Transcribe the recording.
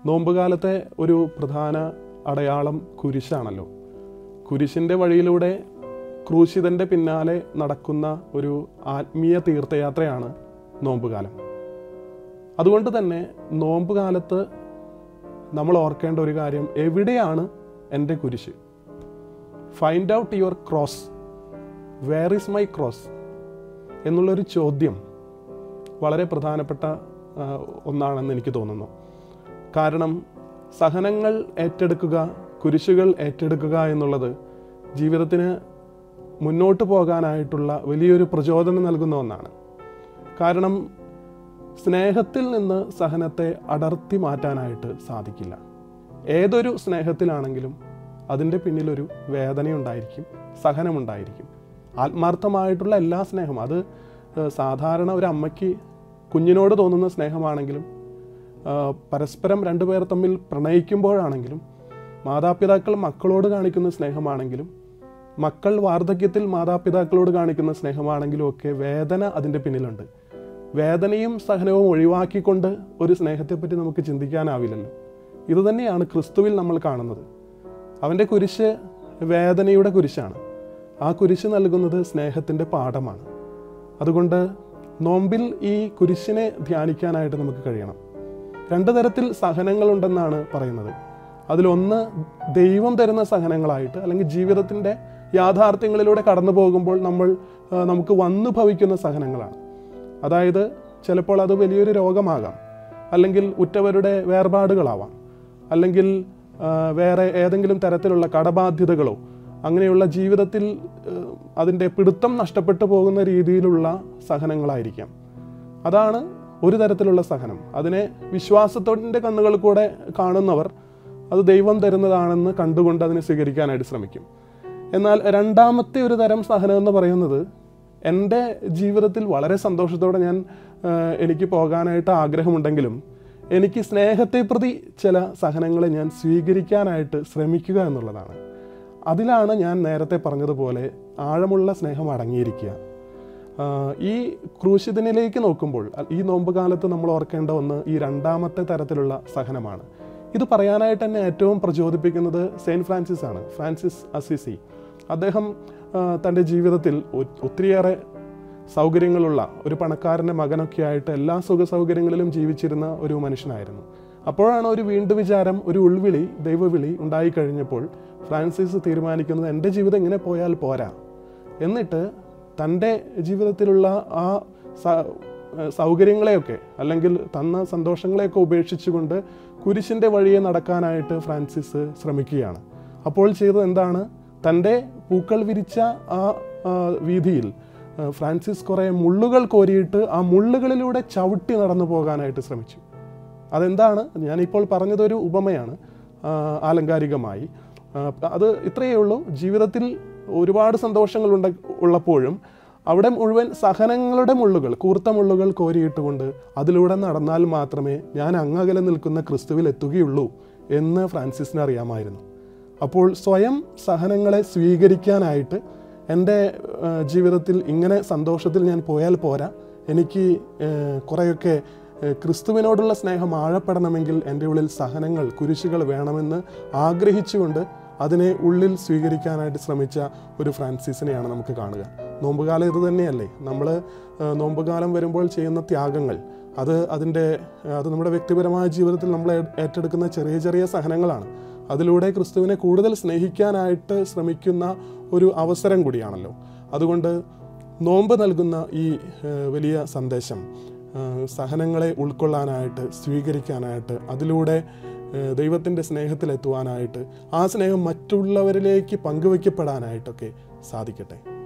നോമ്പുകാലത്തെ ഒരു പ്രധാന അടയാളം കുരിശാണല്ലോ കുരിശിൻ്റെ വഴിയിലൂടെ ക്രൂശിതൻ്റെ പിന്നാലെ നടക്കുന്ന ഒരു ആത്മീയ തീർത്ഥയാത്രയാണ് നോമ്പുകാലം അതുകൊണ്ട് തന്നെ നോമ്പുകാലത്ത് നമ്മൾ ഓർക്കേണ്ട ഒരു കാര്യം എവിടെയാണ് എൻ്റെ കുരിശ് find out your cross where is my cross എന്നുള്ളൊരു ചോദ്യം വളരെ പ്രധാനപ്പെട്ട ആ, ഒന്നാണെന്ന് എനിക്ക് തോന്നുന്നു കാരണം സഹനങ്ങൾ ഏറ്റെടുക്കുക കുരിശുകൾ ഏറ്റെടുക്കുക എന്നുള്ളത് ജീവിതത്തിന് മുന്നോട്ട് പോകാനായിട്ടുള്ള വലിയൊരു പ്രചോദനം നൽകുന്ന ഒന്നാണ് കാരണം സ്നേഹത്തിൽ നിന്ന് സഹനത്തെ അടർത്തി മാറ്റാനായിട്ട് സാധിക്കില്ല ഏതൊരു സ്നേഹത്തിലാണെങ്കിലും അതിൻ്റെ പിന്നിലൊരു വേദനയുണ്ടായിരിക്കും സഹനമുണ്ടായിരിക്കും ആത്മാർത്ഥമായിട്ടുള്ള എല്ലാ സ്നേഹം അത് ഏഹ്, സാധാരണ ഒരു അമ്മയ്ക്ക് കുഞ്ഞിനോട് തോന്നുന്ന സ്നേഹമാണെങ്കിലും ആ, പരസ്പരം രണ്ടുപേർ തമ്മിൽ പ്രണയിക്കുമ്പോഴാണെങ്കിലും മാതാപിതാക്കൾ മക്കളോട് കാണിക്കുന്ന സ്നേഹമാണെങ്കിലും മക്കൾ വാർദ്ധക്യത്തിൽ മാതാപിതാക്കളോട് കാണിക്കുന്ന സ്നേഹമാണെങ്കിലും ഒക്കെ വേദന അതിൻ്റെ പിന്നിലുണ്ട് വേദനയും സഹനവും ഒഴിവാക്കിക്കൊണ്ട് ഒരു സ്നേഹത്തെപ്പറ്റി നമുക്ക് ചിന്തിക്കാനാവില്ലല്ലോ ഇതുതന്നെയാണ് ക്രിസ്തുവിൽ നമ്മൾ കാണുന്നത് അവൻ്റെ കുരിശ് വേദനയുടെ കുരിശാണ് ആ കുരിശ് നൽകുന്നത് സ്നേഹത്തിൻ്റെ പാഠമാണ് അതുകൊണ്ട് നോമ്പിൽ ഈ കുരിശിനെ ധ്യാനിക്കാനായിട്ട് നമുക്ക് കഴിയണം രണ്ട് തരത്തിൽ സഹനങ്ങളുണ്ടെന്നാണ് പറയുന്നത് അതിലൊന്ന് ദൈവം തരുന്ന സഹനങ്ങളായിട്ട് അല്ലെങ്കിൽ ജീവിതത്തിൻ്റെ യാഥാർത്ഥ്യങ്ങളിലൂടെ കടന്നു പോകുമ്പോൾ നമ്മൾ ആ, നമുക്ക് വന്നു ഭവിക്കുന്ന സഹനങ്ങളാണ് അതായത് ചിലപ്പോൾ അത് വലിയൊരു രോഗമാകാം അല്ലെങ്കിൽ ഉറ്റവരുടെ വേർപാടുകളാവാം അല്ലെങ്കിൽ ആ, വേറെ ഏതെങ്കിലും തരത്തിലുള്ള കടബാധ്യതകളോ അങ്ങനെയുള്ള ജീവിതത്തിൽ ഏഹ്, അതിൻ്റെ പിടുത്തം നഷ്ടപ്പെട്ടു പോകുന്ന രീതിയിലുള്ള സഹനങ്ങളായിരിക്കാം അതാണ് ഒരു തരത്തിലുള്ള സഹനം അതിനെ വിശ്വാസത്തോടിൻ്റെ കണ്ണുകൾ കൂടെ കാണുന്നവർ അത് ദൈവം തരുന്നതാണെന്ന് കണ്ടുകൊണ്ട് അതിനെ സ്വീകരിക്കാനായിട്ട് ശ്രമിക്കും എന്നാൽ രണ്ടാമത്തെ ഒരു തരം സഹനം എന്ന് പറയുന്നത് എൻ്റെ ജീവിതത്തിൽ വളരെ സന്തോഷത്തോടെ ഞാൻ ആ, എനിക്ക് പോകാനായിട്ട് ആഗ്രഹമുണ്ടെങ്കിലും എനിക്ക് സ്നേഹത്തെ പ്രതി ചില സഹനങ്ങളെ ഞാൻ സ്വീകരിക്കാനായിട്ട് ശ്രമിക്കുക എന്നുള്ളതാണ് അതിലാണ് ഞാൻ നേരത്തെ പറഞ്ഞതുപോലെ ആഴമുള്ള സ്നേഹം അടങ്ങിയിരിക്കുക ആ, ഈ ക്രൂശിതനിലേക്ക് നോക്കുമ്പോൾ അ- ഈ നോമ്പ് കാലത്ത് നമ്മൾ ഓർക്കേണ്ട ഒന്ന് ഈ രണ്ടാമത്തെ തരത്തിലുള്ള സഹനമാണ് ഇത് പറയാനായിട്ട് തന്നെ ഏറ്റവും പ്രചോദിപ്പിക്കുന്നത് സെയിൻറ്റ് ഫ്രാൻസിസ് ആണ് ഫ്രാൻസിസ് അസിസി അദ്ദേഹം ആ, തൻ്റെ ജീവിതത്തിൽ ഒ- ഒത്തിരിയേറെ സൗകര്യങ്ങളുള്ള ഒരു പണക്കാരൻ്റെ മകനൊക്കെ ആയിട്ട് എല്ലാ സുഖ സൗകര്യങ്ങളിലും ജീവിച്ചിരുന്ന ഒരു മനുഷ്യനായിരുന്നു അപ്പോഴാണ് ഒരു വീണ്ടു വിചാരം ഒരു ഉൾവിളി ദൈവവിളി ഉണ്ടായിക്കഴിഞ്ഞപ്പോൾ ഫ്രാൻസിസ് തീരുമാനിക്കുന്നത് എൻ്റെ ജീവിതം ഇങ്ങനെ പോയാൽ പോരാ എന്നിട്ട് തൻ്റെ ജീവിതത്തിലുള്ള ആ സ- സൗകര്യങ്ങളെയൊക്കെ അല്ലെങ്കിൽ തന്ന സന്തോഷങ്ങളെയൊക്കെ ഉപേക്ഷിച്ചുകൊണ്ട് കുരിശിൻ്റെ വഴിയെ നടക്കാനായിട്ട് ഫ്രാൻസിസ് ശ്രമിക്കുകയാണ് അപ്പോൾ ചെയ്തത് എന്താണ് തൻ്റെ പൂക്കൾ വിരിച്ച ആ ആ, വീതിയിൽ ആ, ഫ്രാൻസിസ് കുറേ മുള്ളുകൾ കോരിയിട്ട് ആ മുള്ളുകളിലൂടെ ചവിട്ടി നടന്നു പോകാനായിട്ട് ശ്രമിച്ചു അതെന്താണ് ഞാനിപ്പോൾ പറഞ്ഞതൊരു ഉപമയാണ് ആ, ആലങ്കാരികമായി ആ, അത് ഇത്രയേ ഉള്ളൂ ജീവിതത്തിൽ ഒരുപാട് സന്തോഷങ്ങൾ ഉണ്ട ഉള്ളപ്പോഴും അവിടെ മുഴുവൻ സഹനങ്ങളുടെ മുള്ളുകൾ കൂർത്ത മുള്ളുകൾ കോരിയിട്ടുകൊണ്ട് അതിലൂടെ നടന്നാൽ മാത്രമേ ഞാൻ അങ്ങകലെ നിൽക്കുന്ന ക്രിസ്തുവിൽ എത്തുകയുള്ളൂ എന്ന് ഫ്രാൻസിസിന് അറിയാമായിരുന്നു അപ്പോൾ സ്വയം സഹനങ്ങളെ സ്വീകരിക്കാനായിട്ട് എൻ്റെ ആ, ജീവിതത്തിൽ ഇങ്ങനെ സന്തോഷത്തിൽ ഞാൻ പോയാൽ പോരാ എനിക്ക് ആ, കുറേയൊക്കെ ആ, ക്രിസ്തുവിനോടുള്ള സ്നേഹം ആഴപ്പെടണമെങ്കിൽ എൻ്റെ ഉള്ളിൽ സഹനങ്ങൾ കുരിശുകൾ വേണമെന്ന് ആഗ്രഹിച്ചുകൊണ്ട് അതിനെ ഉള്ളിൽ സ്വീകരിക്കാനായിട്ട് ശ്രമിച്ച ഒരു ഫ്രാൻസിസിനെയാണ് നമുക്ക് കാണുക നോമ്പുകാലം ഇത് തന്നെയല്ലേ നമ്മൾ നോമ്പുകാലം വരുമ്പോൾ ചെയ്യുന്ന ത്യാഗങ്ങൾ അത് അതിൻ്റെ അത് നമ്മുടെ വ്യക്തിപരമായ ജീവിതത്തിൽ നമ്മൾ ഏ- ഏറ്റെടുക്കുന്ന ചെറിയ ചെറിയ സഹനങ്ങളാണ് അതിലൂടെ ക്രിസ്തുവിനെ കൂടുതൽ സ്നേഹിക്കാനായിട്ട് ശ്രമിക്കുന്ന ഒരു അവസരം കൂടിയാണല്ലോ അതുകൊണ്ട് നോമ്പ് നൽകുന്ന ഈ ഏഹ്, വലിയ സന്ദേശം ഏഹ്, സഹനങ്ങളെ ഉൾക്കൊള്ളാനായിട്ട് സ്വീകരിക്കാനായിട്ട് അതിലൂടെ ഏഹ്, ദൈവത്തിൻ്റെ സ്നേഹത്തിലെത്തുവാനായിട്ട് ആ സ്നേഹം മറ്റുള്ളവരിലേക്ക് പങ്കുവയ്ക്കപ്പെടാനായിട്ടൊക്കെ സാധിക്കട്ടെ